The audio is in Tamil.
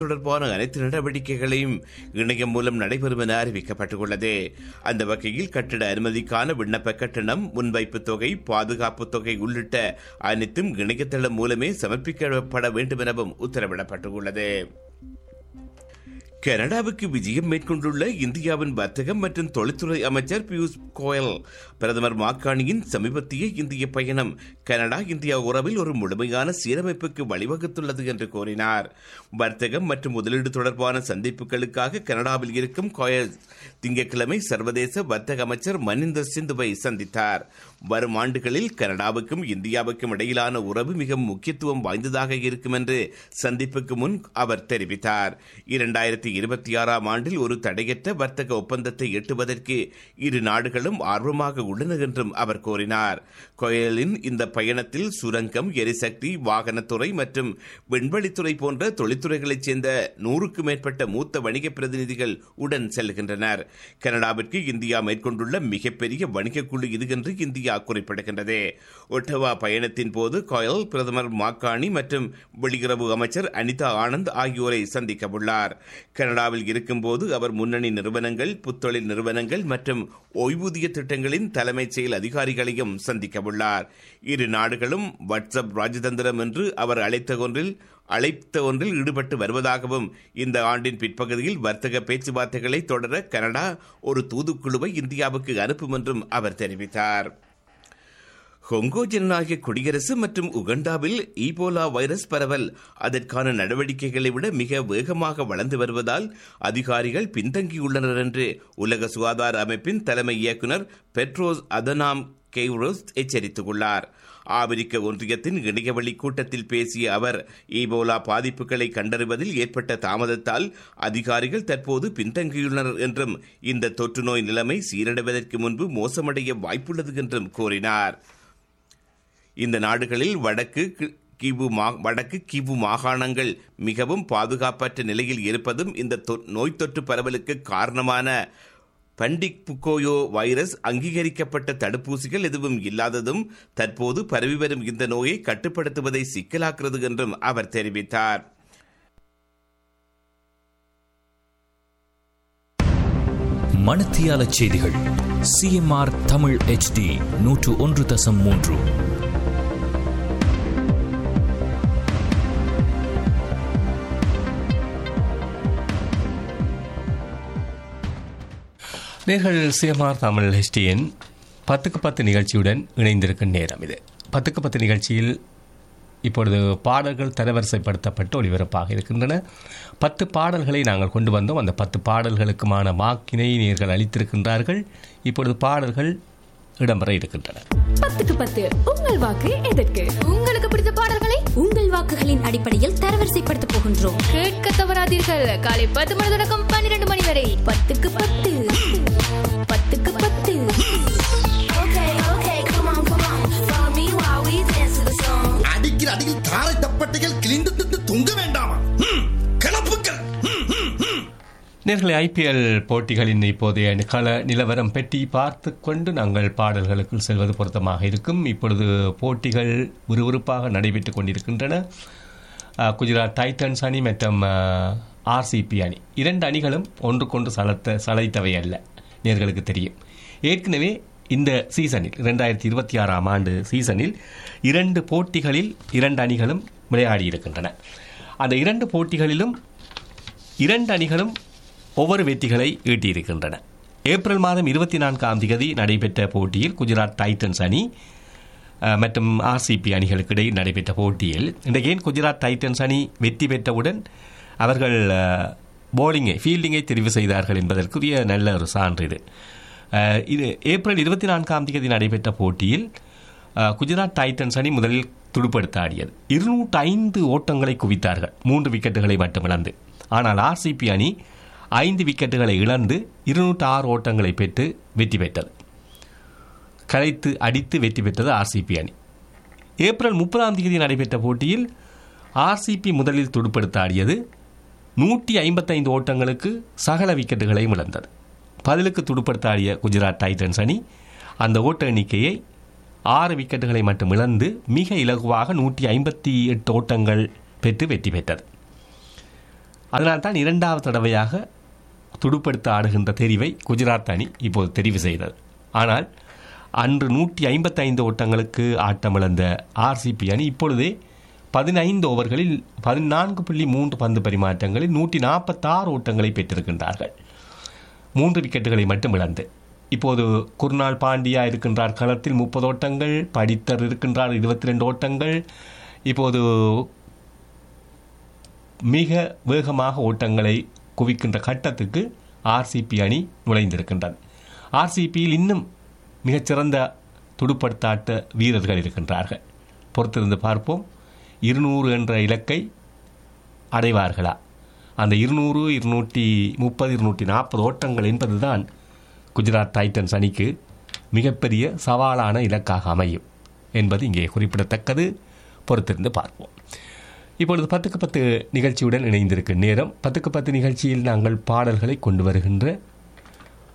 தொடர்பான அனைத்து நடவடிக்கைகளையும் இணையம் மூலம் நடைபெறும் என அறிவிக்கப்பட்டுள்ளது அந்த வகையில் கட்டிட அனுமதிக்கான விண்ணப்ப கட்டணம் முன்வைப்பு தொகை பாதுகாப்பு தொகை உள்ளிட்ட அனைத்தும் இணையதளம் மூலமே சமர்ப்பிக்கப்பட வேண்டும் எனவும் உத்தரவிடப்பட்டுள்ளது கனடாவுக்கு விஜயம் மேற்கொண்டுள்ள இந்தியாவின் வர்த்தகம் மற்றும் தொழில்துறை அமைச்சர் பியூஷ் கோயல் பிரதமர் மாக்காணியின் சமீபத்திய இந்திய பயணம் கனடா இந்தியா உறவில் ஒரு முழுமையான சீரமைப்புக்கு வழிவகுத்துள்ளது என்று கூறினார் வர்த்தகம் மற்றும் முதலீடு தொடர்பான சந்திப்புகளுக்காக கனடாவில் இருக்கும் கோயல் திங்கட்கிழமை சர்வதேச வர்த்தக அமைச்சர் மனிந்தர் சிந்துவை சந்தித்தார் வரும் ஆண்டுகளில் கனடாவுக்கும் இந்தியாவுக்கும் இடையிலான உறவு மிகவும் முக்கியத்துவம் வாய்ந்ததாக இருக்கும் என்று சந்திப்புக்கு முன் அவர் தெரிவித்தார் இரண்டாயிரத்தி இருபத்தி ஆறாம் ஆண்டில் ஒரு தடையற்ற வர்த்தக ஒப்பந்தத்தை எட்டுவதற்கு இரு நாடுகளும் ஆர்வமாக உள்ளன என்றும் அவர் கூறினார் கோயலின் இந்த பயணத்தில் சுரங்கம் எரிசக்தி வாகனத்துறை மற்றும் விண்வெளித்துறை போன்ற தொழில்துறைகளைச் சேர்ந்த நூறுக்கும் மேற்பட்ட மூத்த வணிக பிரதிநிதிகள் உடன் செல்கின்றனர் கனடாவிற்கு இந்தியா மேற்கொண்டுள்ள மிகப்பெரிய வணிக குழு இது என்று இந்தியா குறிப்பிடுகின்றது ஒட்டவா பயணத்தின் போது கோயல் பிரதமர் மாக்காணி மற்றும் வெளியுறவு அமைச்சர் அனிதா ஆனந்த் ஆகியோரை சந்திக்க உள்ளார் கனடாவில் இருக்கும்போது அவர் முன்னணி நிறுவனங்கள் புத்தொழில் நிறுவனங்கள் மற்றும் ஓய்வூதிய திட்டங்களின் தலைமைச் செயல் அதிகாரிகளையும் சந்திக்க உள்ளார் இரு நாடுகளும் வாட்ஸ்அப் ராஜதந்திரம் என்று அவர் அழைத்த ஒன்றில் அழைத்த ஒன்றில் ஈடுபட்டு வருவதாகவும் இந்த ஆண்டின் பிற்பகுதியில் வர்த்தக பேச்சுவார்த்தைகளை தொடர கனடா ஒரு தூதுக்குழுவை இந்தியாவுக்கு அனுப்பும் என்றும் அவர் தெரிவித்தார் கொங்கோ ஜனநாயக குடியரசு மற்றும் உகண்டாவில் ஈபோலா வைரஸ் பரவல் அதற்கான நடவடிக்கைகளை விட மிக வேகமாக வளர்ந்து வருவதால் அதிகாரிகள் பின்தங்கியுள்ளனர் என்று உலக சுகாதார அமைப்பின் தலைமை இயக்குநர் பெட்ரோஸ் அதனாம் கெய்ரோஸ் எச்சரித்துள்ளார் ஆப்பிரிக்க ஒன்றியத்தின் இணையவழி கூட்டத்தில் பேசிய அவர் ஈபோலா பாதிப்புகளை கண்டறிவதில் ஏற்பட்ட தாமதத்தால் அதிகாரிகள் தற்போது பின்தங்கியுள்ளனர் என்றும் இந்த தொற்று நோய் நிலைமை சீரடைவதற்கு முன்பு மோசமடைய வாய்ப்புள்ளது என்றும் கூறினார் இந்த நாடுகளில் வடக்கு கிவு வடக்கு கிவு மாகாணங்கள் மிகவும் பாதுகாப்பற்ற நிலையில் இருப்பதும் இந்த நோய் தொற்று பரவலுக்கு காரணமான பண்டிக் புக்கோயோ வைரஸ் அங்கீகரிக்கப்பட்ட தடுப்பூசிகள் எதுவும் இல்லாததும் தற்போது பரவி வரும் இந்த நோயை கட்டுப்படுத்துவதை சிக்கலாக்குறது என்றும் அவர் தெரிவித்தார் மணத்தியால செய்திகள் சிஎம்ஆர் தமிழ் எச்டி நூற்று ஒன்று தசம் மூன்று நேர்கள் சிஎம்ஆர் தமிழ் ஹெச்டிஎன் பத்துக்கு பத்து நிகழ்ச்சியுடன் இணைந்திருக்கும் நேரம் இது பத்துக்கு பத்து நிகழ்ச்சியில் இப்பொழுது பாடல்கள் தரவரிசைப்படுத்தப்பட்டு ஒளிபரப்பாக இருக்கின்றன பத்து பாடல்களை நாங்கள் கொண்டு வந்தோம் அந்த பத்து பாடல்களுக்குமான மாக்கினை நேர்கள் அளித்திருக்கின்றார்கள் இப்பொழுது பாடல்கள் இடம்பெற இருக்கின்றன பத்துக்கு பத்து உங்கள் வாக்கு எதற்கு உங்களுக்கு பிடித்த பாடல்களை உங்கள் வாக்குகளின் அடிப்படையில் தரவரிசைப்படுத்த போகின்றோம் கேட்க தவறாதீர்கள் காலை பத்து மணி தொடக்கம் பன்னிரண்டு மணி வரை பத்துக்கு பத்து பத்துக்கு பத்து அடிக்கிற அடியில் தாரை தப்பட்டைகள் கிழிந்து திட்டு தொங்க வேண்டாமா கிளப்புக்கள் நேர்களை ஐபிஎல் போட்டிகளின் இப்போதைய கள நிலவரம் பெட்டி பார்த்து கொண்டு நாங்கள் பாடல்களுக்குள் செல்வது பொருத்தமாக இருக்கும் இப்பொழுது போட்டிகள் விறுவிறுப்பாக நடைபெற்றுக் கொண்டிருக்கின்றன குஜராத் டைட்டன்ஸ் அணி மற்றும் ஆர்சிபி அணி இரண்டு அணிகளும் ஒன்றுக்கொன்று சலத்த சளைத்தவை அல்ல நேர்களுக்கு தெரியும் ஏற்கனவே இந்த சீசனில் இரண்டாயிரத்தி இருபத்தி ஆறாம் ஆண்டு சீசனில் இரண்டு போட்டிகளில் இரண்டு அணிகளும் விளையாடி இருக்கின்றன அந்த இரண்டு போட்டிகளிலும் இரண்டு அணிகளும் ஒவ்வொரு வெற்றிகளை ஈட்டியிருக்கின்றன ஏப்ரல் மாதம் இருபத்தி நான்காம் தேதி நடைபெற்ற போட்டியில் குஜராத் டைட்டன்ஸ் அணி மற்றும் ஆர்சிபி அணிகளுக்கு இடையில் நடைபெற்ற போட்டியில் இன்றைக்கு ஏன் குஜராத் டைட்டன்ஸ் அணி வெற்றி பெற்றவுடன் அவர்கள் போலிங்கை ஃபீல்டிங்கை தெரிவு செய்தார்கள் என்பதற்குரிய நல்ல ஒரு சான்று இது இது ஏப்ரல் இருபத்தி நான்காம் தேதி நடைபெற்ற போட்டியில் குஜராத் டைட்டன்ஸ் அணி முதலில் துடுப்படுத்த ஆடியது இருநூற்றி ஐந்து ஓட்டங்களை குவித்தார்கள் மூன்று விக்கெட்டுகளை மட்டும் இழந்து ஆனால் ஆர்சிபி அணி ஐந்து விக்கெட்டுகளை இழந்து இருநூற்றி ஆறு ஓட்டங்களை பெற்று வெற்றி பெற்றது கலைத்து அடித்து வெற்றி பெற்றது ஆர்சிபி அணி ஏப்ரல் முப்பதாம் தேதி நடைபெற்ற போட்டியில் ஆர்சிபி முதலில் துடுப்படுத்த ஆடியது நூற்றி ஐம்பத்தைந்து ஓட்டங்களுக்கு சகல விக்கெட்டுகளையும் இழந்தது பதிலுக்கு துடுப்படுத்த ஆடிய குஜராத் டைட்டன்ஸ் அணி அந்த ஓட்ட எண்ணிக்கையை ஆறு விக்கெட்டுகளை மட்டும் இழந்து மிக இலகுவாக நூற்றி ஐம்பத்தி எட்டு ஓட்டங்கள் பெற்று வெற்றி பெற்றது அதனால்தான் இரண்டாவது தடவையாக துடுப்படுத்த ஆடுகின்ற தெரிவை குஜராத் அணி இப்போது தெரிவு செய்தது ஆனால் அன்று நூற்றி ஐம்பத்தைந்து ஓட்டங்களுக்கு ஆட்டமிழந்த ஆர்சிபி அணி இப்பொழுதே பதினைந்து ஓவர்களில் பதினான்கு புள்ளி மூன்று பந்து பரிமாற்றங்களில் நூற்றி நாற்பத்தாறு ஓட்டங்களை பெற்றிருக்கின்றார்கள் மூன்று விக்கெட்டுகளை மட்டும் இழந்து இப்போது குர்னால் பாண்டியா இருக்கின்றார் களத்தில் முப்பது ஓட்டங்கள் படித்தர் இருக்கின்றார் இருபத்தி ரெண்டு ஓட்டங்கள் இப்போது மிக வேகமாக ஓட்டங்களை குவிக்கின்ற கட்டத்துக்கு ஆர்சிபி அணி நுழைந்திருக்கின்றது ஆர்சிபியில் இன்னும் மிகச்சிறந்த துடுப்படுத்தாட்ட வீரர்கள் இருக்கின்றார்கள் பொறுத்திருந்து பார்ப்போம் இருநூறு என்ற இலக்கை அடைவார்களா அந்த இருநூறு இருநூற்றி முப்பது இருநூற்றி நாற்பது ஓட்டங்கள் என்பதுதான் குஜராத் டைட்டன்ஸ் அணிக்கு மிகப்பெரிய சவாலான இலக்காக அமையும் என்பது இங்கே குறிப்பிடத்தக்கது பொறுத்திருந்து பார்ப்போம் இப்பொழுது பத்துக்கு பத்து நிகழ்ச்சியுடன் இணைந்திருக்கும் நேரம் பத்துக்கு பத்து நிகழ்ச்சியில் நாங்கள் பாடல்களை கொண்டு வருகின்ற